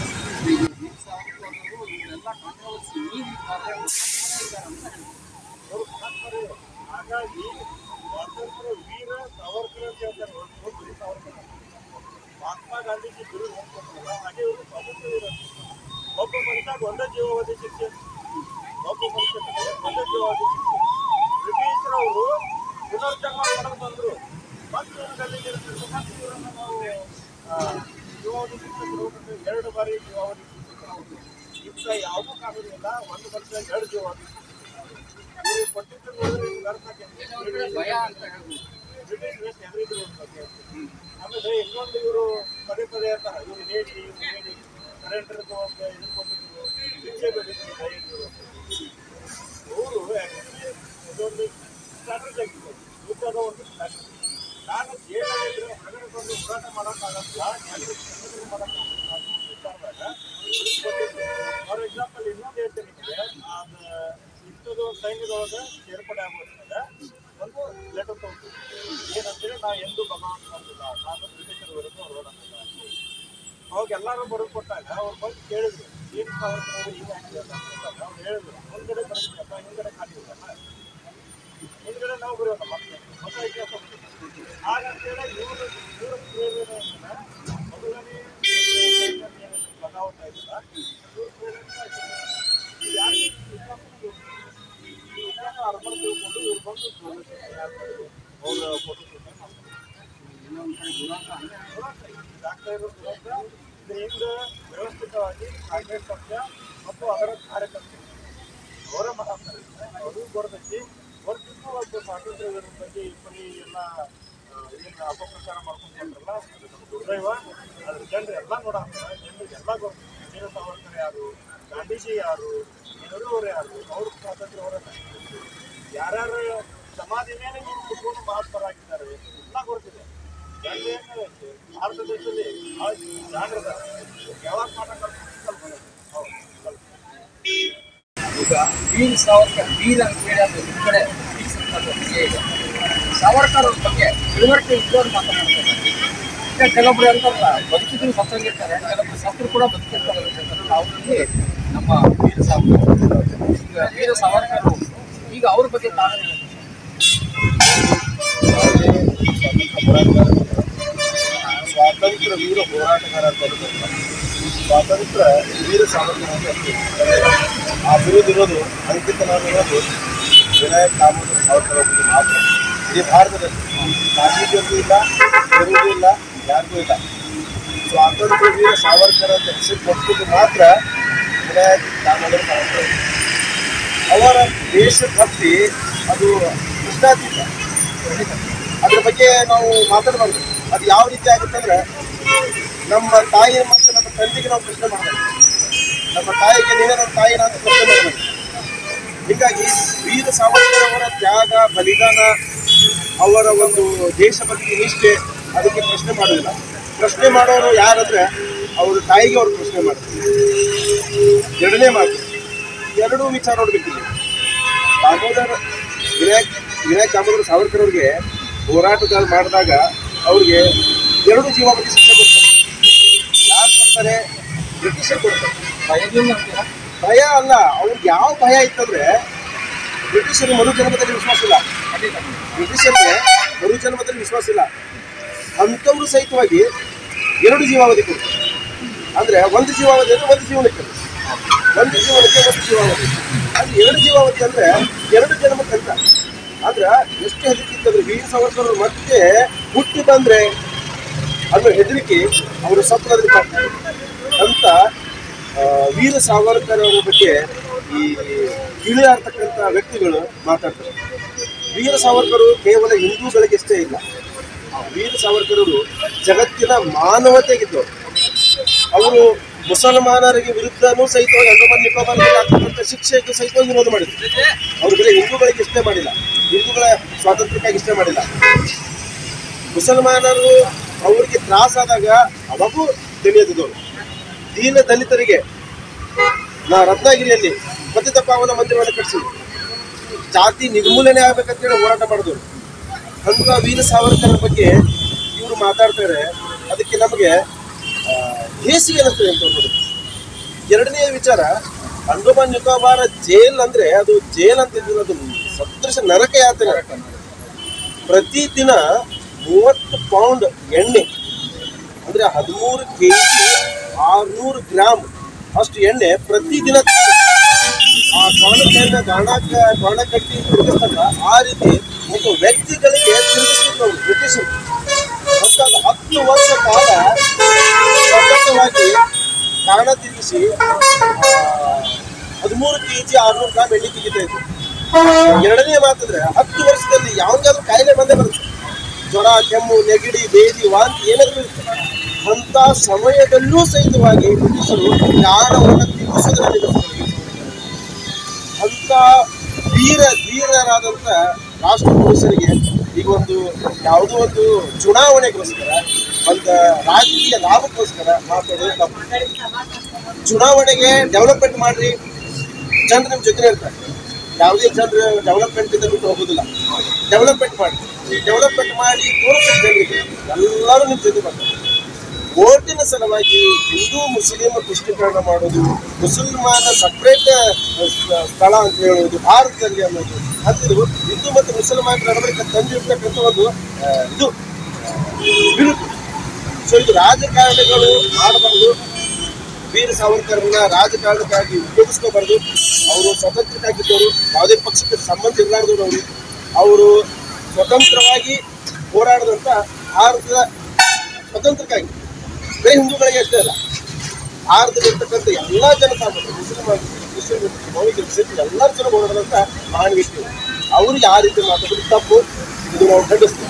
ಹಾಗಾಗಿ ಸ್ವಾತಂತ್ರ್ಯ ವೀರ ಸಾವರ್ಕರ್ ಅಂತ ಹೇಳ್ತಾರೆ ಹೊರ್ತು ಬರೀ ಸಾವರ್ಕರ್ ಅಲ್ಲ. ಮಹಾತ್ಮ ಗಾಂಧೀಜಿ ಗುರು ಹೋಗ್ಕೊಟ್ರಲ್ಲ ಹಾಗೆ ಇವರು ಸ್ವಾತಂತ್ರ್ಯ ವೀರ ಒಬ್ಬ ಮನುಷ್ಯ ಒಂದೇ ಜೀವಾವಧಿ ಶಿಕ್ಷೆ ಒಬ್ಬ ಮನುಷ್ಯ ಒಂದೇ ಜೀವಾವಧಿ ಶಿಕ್ಷೆ ಬ್ರಿಟಿಷರವರು ಪುನರ್ಜನ್ಮ ಮಾಡಕ್ ಬಂದ್ರು ಮತ್ತೆ ಇವ್ರಲ್ಲಿ ಇರ್ತಿದ್ರು, ಮತ್ತೆ ಇವ್ರನ್ನ ನಾವು ಆ, ಜೀವಾವಧಿ ಶಿಕ್ಷೆ ಕೊಡ್ಬೇಕಂದ್ರೆ ಎರಡು ಬಾರಿ ಜೀವಾವಧಿ ಶಿಕ್ಷೆ ಕೊಡ್ಬೇಕು ಈಗ ಯಾವುದೂ ಕಾನೂನು ಇಲ್ಲ ಒಂದು ವರ್ಷ ಎರಡು ಜೀವಾವಧಿ ಶಿಕ್ಷೆ ಇವ್ರು ಕೊಟ್ಟಿದ್ದು ನೋಡಿದ್ರೆ ಇವ್ರಿಗೆ ಅರ್ಥ ಆಗೈತೆ. ಭಯ ಅಂತ ಹೇಳ್ಬೋದು ಬ್ರಿಟಿಷ್ ವೆಸ್ಟ್ ಎವ್ರಿಥಿಂಗ್ ಅಂತ ಹೇಳ್ತಾರೆ. ಆಮೇಲೆ ಇನ್ನೊಂದು ಇವರು ಪದೇ ಪದೇ ಹೇಳ್ತಾರೆ ಇವ್ರು ಹೇಳಿ ಇವ್ರು ಹೇಳಿ ಸರೆಂಡರ್ ಒಂದು ಇದು ಕೊಟ್ಟಿದ್ರು ಶಿಕ್ಷೆ ಬೇಕಿದ್ರು ದಯವಿಟ್ಟು ಅವರು ಆಕ್ಚುಲಿ ಇದೊಂದು ಸ್ಟ್ರಾಟಜಿ ಆಗಿತ್ತು ಯುದ್ಧದ ಒಂದು ಪ್ರಶ್ನೆ. ನಾನು ಜೈಲಲ್ಲಿದ್ರೆ ಹೊರಗಡೆ ಬಂದು ಹೋರಾಟ ಮಾಡೋಕ್ಕಾಗಲ್ಲ ಜನರಿಗೆ ಸಂಘಟನೆ ಮಾಡೋಕ್ಕಾಗಲ್ಲ ಅನ್ನೋ ಒಂದು ವಿಚಾರದಾಗ ಫಾರ್ ಎಕ್ಸಾಂಪಲ್ ಇನ್ನೊಂದು ಹೇಳ್ತೀನಿ ನಿಮಗೆ ಅದು ಯುದ್ಧದ ಸೈನ್ಯದೊಳಗೆ ಸೇರ್ಪಡೆ ಆಗೋದ್ರಿಂದ ಒಂದು ಲೆಟರ್ ತಗೊಂಡು ಏನಂತೇಳಿ ನಾ ಎಂದು ಭಗವಂತ ಬಂದಿಲ್ಲ ನಾನು ಬ್ರಿಟಿಷರ ವಿರುದ್ಧ ಹೋರಾಡಿಲ್ಲ ಅವಾಗ ಎಲ್ಲರೂ ಬರೆದು ಕೊಟ್ಟಾಗ ಅವ್ರು ಬಂದು ಕೇಳಿದ್ರು ಏನು ಸಾವಿರ ಈಗ ಆಗಿದೆ ಅಂತ ಅಂದಾಗ ಅವ್ರು ಹೇಳಿದ್ರು ಮುಂದ್ಗಡೆ ಬರ್ತೀಯಪ್ಪ ಹಿಂದ್ಗಡೆ ಖಾಲಿ ಇದೆಯಲ್ಲ ಹಿಂದ್ಗಡೆ ನಾವು ಬರೋಣ ಮತ್ತೆ ಹೊಸ ಇತಿಹಾಸ ಬರುತ್ತೆ. ಹಾಗಂತೇಳಿ ಇವರು ಇವರು ಪ್ರೇರಣೆ ಮೊದಲನೇ ಬಗಾವತ ಇದ್ದಿಲ್ಲ ಇವ್ರ ಪ್ರೇರಣೆ ಆಯ್ತು. ಯಾರಿಗೆ ವಿಶ್ವಾಸ ಇಲ್ಲ. ಈ ವಿಚಾರ ಅರ್ಪಣೆ ತಿಳ್ಕೊಂಡು ಇವ್ರು ಬಂದು ಅವ್ರ ಫೋಟೋ ಶೂಟ್ ಮಾಡ್ತಾರೆ ಆಗ್ತಾ ಇರೋ ದುರಂತ ಇದರಿಂದ ವ್ಯವಸ್ಥಿತವಾಗಿ ಕಾಂಗ್ರೆಸ್ ಪಕ್ಷ ಮತ್ತು ಅದರ ಕಾರ್ಯಕರ್ತರು ಅವರ ಮಾತಾಡ್ತಾರೆ ಅದು ಬರ್ತೈತಿ ಹೊರತು ಒಂದು ಸ್ವಾತಂತ್ರ್ಯ ವಿರೋಧದ ಬಗ್ಗೆ ಈ ಪರಿ ಎಲ್ಲ ಆ, ಏನು ಅಪಪ್ರಚಾರ ಮಾಡ್ಕೊಂಡು ಬಂದ್ರಲ್ಲ ಅದು ನಮ್ಮ ದುರ್ದೈವ ಅದ್ರ ಜನರು ಎಲ್ಲ ನೋಡಾಕ್ತಾರೆ ಜನರಿಗೆ ಎಲ್ಲ ಗೊತ್ತು ವೀರ ಸಾವರ್ಕರ್ ಯಾರು ಗಾಂಧೀಜಿ ಯಾರು ನೆಹರೂರು ಯಾರು ಅವ್ರ ಸ್ವಾತಂತ್ರ್ಯ ಹೋರಾಟ ಯಾರ್ಯಾರು ಸಮಾಧಿ ಮೇಲೆ ಇವ್ರು ಕುತ್ಕೊಂಡು ಮಹಾತ್ಮರಾಗಿದ್ದಾರೆ ಎಲ್ಲ ಗೊತ್ತಿದೆ ಜನರು ಏನ್ ಹೇಳೈತೆ, ಭಾರತ ದೇಶದಲ್ಲಿ ಭಾಳ ಜಾಗೃತ ಯಾವಾಗ ಮಾತಾಡ್ತಾರೆ ಸ್ವಲ್ಪ ಹೌದು ಸ್ವಲ್ಪ. ಈಗ ವೀರ್ ಸಾವರ್ಕರ್ ವೀರ್ ಅಂತ ಹೇಳಿ ಅದು ಈ ಕಡೆ ವೀಕ್ಷಿಸೋದು ವಿಷಯ ಇದೆ ಸಾವರ್ಕರ್ ಅವ್ರ ಬಗ್ಗೆ ತಿಳುವಳಿಕೆ ಇದ್ದವ್ರು ಮಾತನಾಡ್ತಾರೆ ಈಗ ಕೆಲವೊಬ್ರು ಅಂತಾರಲ್ಲ ಬದುಕಿದ್ರು ಸತ್ತೋಗಿರ್ತಾರೆ ಕೆಲವೊಬ್ರು ಸತ್ರು ಕೂಡ ಬದುಕಿರ್ತಾರೆ ಅಂತಾರಲ್ಲ ಅವರಲ್ಲಿ ನಮ್ಮ ವೀರ ಸಾವರ್ಕರ್ ಈಗ ವೀರ ಸಾವರ್ಕರ್ ಅವರು ಈಗ ಅವ್ರ ಬಗ್ಗೆ ತಾನೇ ಸ್ವಾತಂತ್ರ್ಯ ವೀರ ಹೋರಾಟಗಾರ ಅಂತ ಹೇಳ್ತಾರೆ. ಸ್ವಾತಂತ್ರ್ಯ ವೀರ ಸಾವರ್ಕರ್ ಅಂತ ಹೇಳ್ತೀವಿ. ಆ ಬಿರುದು ಇರೋದು ಅಂಕಿತನಾಗಿರೋದು ವಿನಾಯಕ್ ದಾಮೋದರ ಸಾವರ್ಕರ್ ಒಬ್ಬರಿಗೆ ಮಾತ್ರ ಇಡೀ ಭಾರತದಲ್ಲಿ ಗಾಂಧೀಜಿಯವ್ರಿಗೂ ಇಲ್ಲ ನೆಹರೂಗೂ ಇಲ್ಲ ಯಾರಿಗೂ ಇಲ್ಲ ಸ್ವಾತಂತ್ರ್ಯ ವೀರ ಸಾವರ್ಕರ್ ಅಂತ ಹೆಸರು ಕೊಟ್ಟಿದ್ದು ಮಾತ್ರ ವಿನಾಯಕ್ ದಾಮೋದರ ಸಾವರ್ಕರ್ ಅವರ ದೇಶಭಕ್ತಿ ಅದು ಕೃಷ್ಣಾತೀತ ಅದ್ರ ಬಗ್ಗೆ ನಾವು ಮಾತಾಡಬಾರ್ದು ಅದು ಯಾವ ರೀತಿ ಆಗುತ್ತೆ ಅಂದ್ರೆ ನಮ್ಮ ತಾಯಿ ಮತ್ತು ನಮ್ಮ ತಂದೆಗೆ ನಾವು ಪ್ರಶ್ನೆ ಮಾಡಬೇಕು ನಮ್ಮ ತಾಯಿಗೆ ನೀನೇ ನಮ್ಮ ತಾಯಿನ ಅಂತ ಪ್ರಶ್ನೆ ಮಾಡಬೇಕು ಹೀಗಾಗಿ ವೀರ ಸಾವರ್ಕರ್ ಅವರ ತ್ಯಾಗ ಬಲಿದಾನ ಅವರ ಒಂದು ದೇಶಭಕ್ತಿ ನಿಷ್ಠೆ ಅದಕ್ಕೆ ಪ್ರಶ್ನೆ ಮಾಡೋದಿಲ್ಲ ಪ್ರಶ್ನೆ ಮಾಡೋರು ಯಾರಂದ್ರೆ ಅವ್ರ ತಾಯಿಗೆ ಅವ್ರು ಪ್ರಶ್ನೆ ಮಾಡ್ತಾರೆ ಎರಡನೇ ಮಾತು ಎರಡೂ ವಿಚಾರ ನೋಡ್ಬೇಕಿಲ್ಲ ದಾಮೋದರ ವಿನಾಯಕ್ ವಿನಾಯಕ್ ದಾಮೋದರ ಸಾವರ್ಕರ್ ಅವ್ರಿಗೆ ಹೋರಾಟಗಾರ ಮಾಡಿದಾಗ ಅವ್ರಿಗೆ ಎರಡು ಜೀವಾವಧಿ ಶಿಕ್ಷೆ ಕೊಡ್ತಾರೆ ಯಾರು ಕೊಡ್ತಾರೆ ಬ್ರಿಟಿಷರ್ ಕೊಡ್ತಾರೆ ಭಯದಿಂದ ಅಂತೀರಾ ಭಯ ಅಲ್ಲ ಅವ್ರಿಗೆ ಯಾವ ಭಯ ಇತ್ತಂದ್ರೆ ಬ್ರಿಟಿಷರು ಮರು ಜನ್ಮದಲ್ಲಿ ವಿಶ್ವಾಸ ಇಲ್ಲ ಬ್ರಿಟಿಷರಿಗೆ ಮರು ಜನ್ಮದಲ್ಲಿ ವಿಶ್ವಾಸ ಇಲ್ಲ ಅಂಥವ್ರು ಸಹಿತವಾಗಿ ಎರಡು ಜೀವಾವಧಿ ಕೊಡ್ತಾರೆ ಅಂದ್ರೆ ಒಂದು ಜೀವಾವಧಿ ಅಂದ್ರೆ ಒಂದು ಜೀವನಕ್ಕೆ ಒಂದು ಜೀವನಕ್ಕೆ ಒಂದು ಜೀವಾವಧಿ ಅದು ಎರಡು ಜೀವಾವಧಿ ಅಂದ್ರೆ ಎರಡು ಜನ್ಮಕ್ಕಂತ ಅಂದ್ರ ಎಷ್ಟು ಹೆದರಿಕಿತ್ತಂದ್ರೆ ವೀರ ಸಾವರ್ಕರ್ ಅವ್ರು ಮತ್ತೆ ಹುಟ್ಟಿ ಬಂದ್ರೆ ಅನ್ನೋ ಹೆದರಿಕೆ ಅವರು ಸತ್ವದಲ್ಲಿ ಕಾಡ್ತಾರೆ ಅಂತ ಆ, ವೀರ ಸಾವರ್ಕರ್ ಅವರ ಬಗ್ಗೆ ಈ ತಿಳಿಯಾಡ್ತಕ್ಕಂಥ ವ್ಯಕ್ತಿಗಳು ಮಾತಾಡ್ತಾರೆ ವೀರ ಸಾವರ್ಕರು ಕೇವಲ ಹಿಂದೂಗಳಿಗಷ್ಟೇ ಇಲ್ಲ ವೀರ ಸಾವರ್ಕರ್ ಅವರು ಜಗತ್ತಿನ ಮಾನವತೆಗಿದ್ದವರು ಅವರು ಮುಸಲ್ಮಾನರಿಗೆ ವಿರುದ್ಧನೂ ಸಹಿತವಾಗಿ ಅಂಡಮಾನ್ ನಿಕೋಬಾರ್ನಲ್ಲಿ ಆಗ್ತಕ್ಕಂಥ ಶಿಕ್ಷೆಗೂ ಸಹಿತವಾಗಿ ವಿರೋಧ ಮಾಡಿದ್ರು ಅವರು ಬರೀ ಹಿಂದೂಗಳಿಗೆ ಇಷ್ಟೇ ಮಾಡಿಲ್ಲ ಹಿಂದೂಗಳ ಸ್ವಾತಂತ್ರ್ಯಕ್ಕಾಗಿ ಇಷ್ಟೇ ಮಾಡಿಲ್ಲ ಮುಸಲ್ಮಾನರು ಅವರಿಗೆ ತ್ರಾಸಾದಾಗ ಅವಾಗೂ ದಲಿಯದಿದ್ದವರು ದೀನ ದಲಿತರಿಗೆ ನಾ ರತ್ನಗಿರಿಯಲ್ಲಿ ಪತಿತ ಪಾವನ ಮಂದಿರವನ್ನು ಕಟ್ಟಿಸಿದ್ರು ಜಾತಿ ನಿರ್ಮೂಲನೆ ಆಗ್ಬೇಕಂತೇಳಿ ಹೋರಾಟ ಮಾಡಿದ್ರು ಅಂತ ವೀರ ಸಾವರ್ಕರ್ ಬಗ್ಗೆ ಇವರು ಮಾತಾಡ್ತಾರೆ ಅದಕ್ಕೆ ನಮಗೆ ಆ, ಹೇಸಿಗೆ ಅನಿಸ್ತದೆ ಅಂತ ನೋಡಿ ಎರಡನೇ ವಿಚಾರ ಅಂಡಮಾನ್ ನಿಕೋಬಾರ ಜೈಲ್ ಅಂದ್ರೆ ಅದು ಜೈಲ್ ಅಂತ ಇದ್ದಿಲ್ಲ, ಅದು ಸದೃಶ ನರಕ ಯಾತನೆ ಪ್ರತಿ ದಿನ ಮೂವತ್ತು ಪೌಂಡ್ ಎಣ್ಣೆ ಅಂದ್ರೆ ಹದಿಮೂರು ಕೆ ಜಿ ಆರ್ನೂರು ಗ್ರಾಮ್ ಅಷ್ಟು ಎಣ್ಣೆ ಪ್ರತಿದಿನ ಆ ಗಾಣಕ್ಕೆಲ್ಲ ಗಾಣಕ್ಕ ಗಾಣ ಕಟ್ಟಿ ತಿರುಗಿಸ್ತಾರ ಆ ರೀತಿ ಒಬ್ಬ ವ್ಯಕ್ತಿಗಳಿಗೆ ತಿರುಗಿಸ್ತಿದ್ರು ಅವರು ಬ್ರಿಟಿಷರು ಮತ್ತು ಅದು ಹತ್ತು ವರ್ಷ ಕಾಲ ಸತತವಾಗಿ ಕಾರಣ ತಿರುಗಿಸಿ ಹದಿಮೂರು ಕೆ ಜಿ ಆರ್ನೂರು ಗ್ರಾಮ್ ಎಣ್ಣೆ ತೆಗಿತಾ ಇದ್ರು ಎರಡನೇ ಮಾತಂದ್ರೆ ಹತ್ತು ವರ್ಷದಲ್ಲಿ ಯಾವ್ದಾದ್ರು ಕಾಯಿಲೆ ಬಂದೇ ಬರುತ್ತೆ ಜ್ವರ ಕೆಮ್ಮು ನೆಗಡಿ ಬೇದಿ ವಾಂತಿ ಏನಾದರೂ ಇರುತ್ತೆ ಅಂತ ಸಮಯದಲ್ಲೂ ಸಹಿತವಾಗಿ ಬ್ರಿಟಿಷರು ಪ್ರಾಣವನ್ನು ತಿನ್ನಿಸೋದ್ರಲ್ಲಿ ನಿಲ್ಲಿಸ್ತಾರೆ. ಅಂತ ವೀರ ಧೀರರಾದಂಥ ರಾಷ್ಟ್ರ ಪುರುಷರಿಗೆ ಈಗ ಒಂದು ಯಾವುದೋ ಒಂದು ಚುನಾವಣೆಗೋಸ್ಕರ ಒಂದು ರಾಜಕೀಯ ಲಾಭಕ್ಕೋಸ್ಕರ ಮಾತಾಡೋದು ತಪ್ಪು ಚುನಾವಣೆಗೆ ಡೆವಲಪ್ಮೆಂಟ್ ಮಾಡ್ರಿ ಜನರು ನಿಮ್ಮ ಜೊತೆ ಇರ್ತಾರೆ ಯಾವುದೇ ಜನರು ಡೆವಲಪ್ಮೆಂಟ್ ಇಂದ ಬಿಟ್ಟು ಹೋಗೋದಿಲ್ಲ ಡೆವಲಪ್ಮೆಂಟ್ ಮಾಡಿ ಡೆವಲಪ್ಮೆಂಟ್ ಮಾಡಿ ತೋರಿಸಿ ಜನರಿಗೆ ಎಲ್ಲರೂ ನಿಮ್ಮ ಜೊತೆ ಬರ್ತಾರೆ ಓಟಿನ ಸಲುವಾಗಿ ಹಿಂದೂ ಮುಸ್ಲಿಂ ತುಷ್ಟೀಕರಣ ಮಾಡೋದು ಮುಸಲ್ಮಾನ ಸಪ್ರೇಟ್ ಸ್ಥಳ ಅಂತ ಹೇಳೋದು ಭಾರತದಲ್ಲಿ ಅನ್ನೋದು ಅಂತಿದು ಹಿಂದೂ ಮತ್ತು ಮುಸಲ್ಮಾನ ನಡುವೆ ತಂದಿರ್ತಕ್ಕಂಥ ಒಂದು ಆ, ಇದು ವಿರುದ್ಧ ಸೊ ಇದು ರಾಜಕಾರಣಿಗಳು ಮಾಡಬಾರ್ದು ವೀರ ಸಾವರ್ಕರ್ನ ರಾಜಕಾರಣಕ್ಕಾಗಿ ಉಪಯೋಗಿಸ್ಕೋಬಾರ್ದು ಅವರು ಸ್ವತಂತ್ರಕ್ಕಾಗಿದ್ದವರು ಯಾವುದೇ ಪಕ್ಷಕ್ಕೆ ಸಂಬಂಧ ಇರಲಾರ್ದವರು ಅವರು ಅವರು ಸ್ವತಂತ್ರವಾಗಿ ಹೋರಾಡಿದಂಥ ಭಾರತದ ಸ್ವತಂತ್ರಕ್ಕಾಗಿ ಬರೀ ಹಿಂದೂಗಳಿಗೆ ಅಷ್ಟೇ ಅಲ್ಲ ಭಾರತದಲ್ಲಿರ್ತಕ್ಕಂಥ ಎಲ್ಲ ಜನಸಾಮಾನ್ಯರು ಮುಸ್ಲಿಂ ಮುಸ್ಲಿಂ ಮೌಲಿಕ ಸಿಖ್ ಎಲ್ಲರ ಜನ ಹೋರಾಡಿದಂಥ ಮಹಾನ್ ವ್ಯಕ್ತಿ ಅವ್ರಿಗೆ ಆ ರೀತಿ ಮಾತಾಡೋದು ತಪ್ಪು ಇದು ನಾವು ಖಂಡಿಸ್ತೀವಿ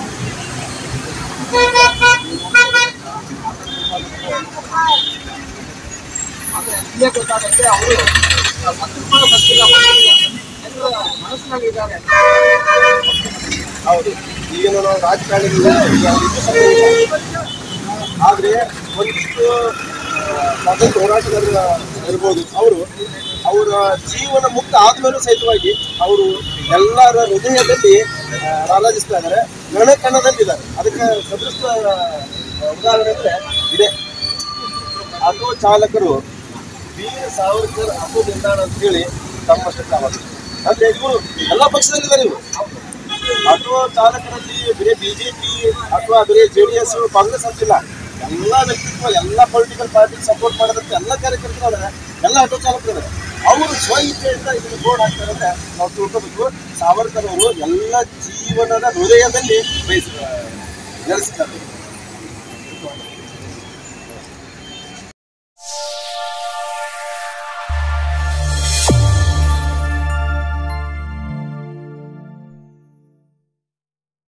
ಆದ್ರೆ ಇಲ್ಲೇ ಗೊತ್ತಾಗುತ್ತೆ ಅವರು ಹತ್ತು ರೂಪಾಯಿ ಬರ್ತಿಲ್ಲ ಎಲ್ಲರ ಮನಸ್ಸಿನಾಗಿದ್ದಾರೆ ಹೌದು ಈಗಿನ ನಾವು ರಾಜಕಾರಣಿಗಳು ಯಾವ್ದಿದ್ರು ಸರಿ ಇಲ್ಲ. ಆದ್ರೆ ಒಂದಿಷ್ಟು ಆ, ಸ್ವಾತಂತ್ರ್ಯ ಹೋರಾಟಗಾರರ ಇರ್ಬೋದು ಅವರು ಅವರ ಜೀವನ ಮುಕ್ತ ಆದ್ಮೇಲೂ ಸಹಿತವಾಗಿ ಅವರು ಎಲ್ಲರ ಹೃದಯದಲ್ಲಿ ಆ, ರಾರಾಜಿಸ್ತಾ ಇದ್ದಾರೆ ಗಣ ಕಣದಲ್ಲಿದ್ದಾರೆ ಅದಕ್ಕೆ ಸದೃಷ್ಟ ಆ, ಉದಾಹರಣೆ ಅಂದ್ರೆ ಇದೆ ಆಟೋ ಚಾಲಕರು ವೀರ ಸಾವರ್ಕರ್ ಆಟೋ ನಿಲ್ದಾಣ ಅಂತ ಹೇಳಿ ತಮ್ಮಷ್ಟು ಕಾవాలి ಅಂದ್ರೆ ಇವರು ಎಲ್ಲ ಪಕ್ಷದಲ್ಲಿದ್ದಾರೆ ಇವರು ಆಟೋ ಚಾಲಕರಲ್ಲಿ ಬರೀ ಬಿಜೆಪಿ ಅಥವಾ ಬರೀ ಜೆ ಡಿ ಎಸ್ ಕಾಂಗ್ರೆಸ್ ಅಂತಿಲ್ಲ ಎಲ್ಲ ವ್ಯಕ್ತಿತ್ವ ಎಲ್ಲ ಪೊಲಿಟಿಕಲ್ ಪಾರ್ಟಿ ಸಪೋರ್ಟ್ ಮಾಡೋದಂತ ಎಲ್ಲ ಕಾರ್ಯಕರ್ತರು ಅದಾರೆ ಎಲ್ಲ ಆಟೋ ಚಾಲಕರು ಇದಾರೆ ಅವರು ಸ್ವ ಇಚ್ಛೆಯಿಂದ ಇದನ್ನು ಬೋರ್ಡ್ ಹಾಕ್ತಾರೆ ಅಂತ ನಾವು ತಿಳ್ಕೋಬೇಕು ಸಾವರ್ಕರ್ ಅವರು ಎಲ್ಲ ಜೀವನದ ಹೃದಯದಲ್ಲಿ ಬಯಸ ನೆಲೆಸಿದ್ದಾರೆ